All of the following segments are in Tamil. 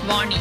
வாணி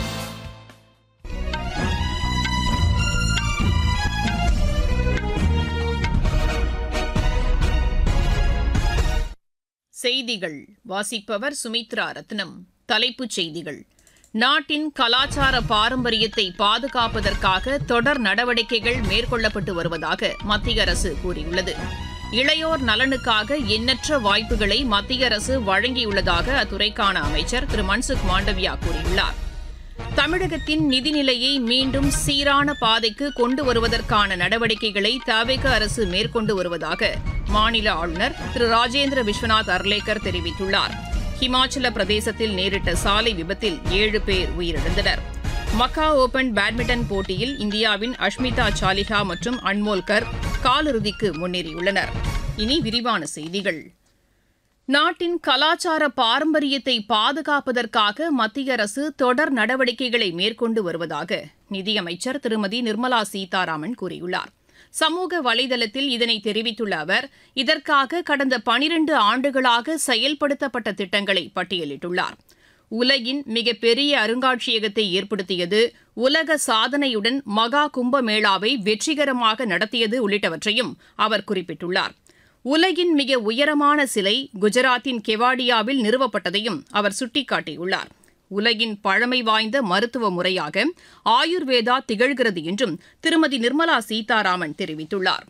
செய்திகள் வாசிப்பவர் சுமித்ரா ரத்னம் தலைப்புச் செய்திகள் நாட்டின் கலாச்சார பாரம்பரியத்தை பாதுகாப்பதற்காக தொடர் நடவடிக்கைகள் மேற்கொள்ளப்பட்டு வருவதாக மத்திய அரசு கூறியுள்ளது இளையோர் நலனுக்காக எண்ணற்ற வாய்ப்புகளை மத்திய அரசு வழங்கியுள்ளதாக அத்துறைக்கான அமைச்சர் திரு மன்சுக் மாண்டவியா கூறியுள்ளார் தமிழகத்தின் நிதிநிலையை மீண்டும் சீரான பாதைக்கு கொண்டு வருவதற்கான நடவடிக்கைகளை தவிக அரசு மேற்கொண்டு வருவதாக மாநில ஆளுநர் திரு ராஜேந்திர விஸ்வநாத் அர்லேக்கர் தெரிவித்துள்ளார் ஹிமாச்சல பிரதேசத்தில் நேரிட்ட சாலை விபத்தில் ஏழு பேர் உயிரிழந்தனர் மக்கா ஓபன் பேட்மிண்டன் போட்டியில் இந்தியாவின் அஷ்மிதா சாலிஹா மற்றும் அன்மோல்கர் காலிறுதிக்கு முன்னேறியுள்ளனர் இனி விரிவான செய்திகள் நாட்டின் கலாச்சார பாரம்பரியத்தை பாதுகாப்பதற்காக மத்திய அரசு தொடர் நடவடிக்கைகளை மேற்கொண்டு வருவதாக நிதியமைச்சர் திருமதி நிர்மலா சீதாராமன் கூறியுள்ளார் சமூக வலைதளத்தில் இதனை தெரிவித்துள்ள அவர் இதற்காக கடந்த பனிரண்டு ஆண்டுகளாக செயல்படுத்தப்பட்ட திட்டங்களை பட்டியலிட்டுள்ளார் உலகின் மிகப்பெரிய அருங்காட்சியகத்தை ஏற்படுத்தியது உலக சாதனையுடன் மகா கும்பமேளாவை வெற்றிகரமாக நடத்தியது உள்ளிட்டவற்றையும் அவர் குறிப்பிட்டுள்ளார் உலகின் மிக உயரமான சிலை குஜராத்தின் கெவாடியாவில் நிறுவப்பட்டதையும் அவர் சுட்டிக்காட்டியுள்ளார் உலகின் பழமை வாய்ந்த மருத்துவ முறையாக ஆயுர்வேதா திகழ்கிறது என்றும் திருமதி நிர்மலா சீதாராமன் தெரிவித்துள்ளார்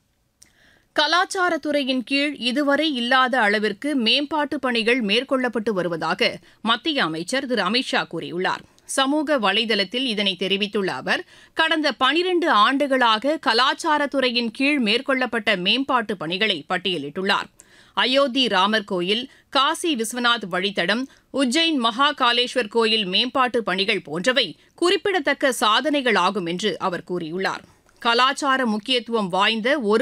கலாச்சாரத்துறையின் கீழ் இதுவரை இல்லாத அளவிற்கு மேம்பாட்டு பணிகள் மேற்கொள்ளப்பட்டு வருவதாக மத்திய அமைச்சர் திரு அமித்ஷா கூறியுள்ளார் சமூக வலைதளத்தில் இதனை தெரிவித்துள்ள அவர் கடந்த பனிரண்டு ஆண்டுகளாக கலாச்சாரத்துறையின் கீழ் மேற்கொள்ளப்பட்ட மேம்பாட்டு பணிகளை பட்டியலிட்டுள்ளார் அயோத்தி ராமர் கோயில் காசி விஸ்வநாத் வழித்தடம் உஜ்ஜைன் மகா காளேஸ்வர் கோயில் மேம்பாட்டு பணிகள் போன்றவை குறிப்பிடத்தக்க சாதனைகளாகும் என்று அவர் கூறியுள்ளார் கலாச்சார முக்கியத்துவம் வாய்ந்த ஒரு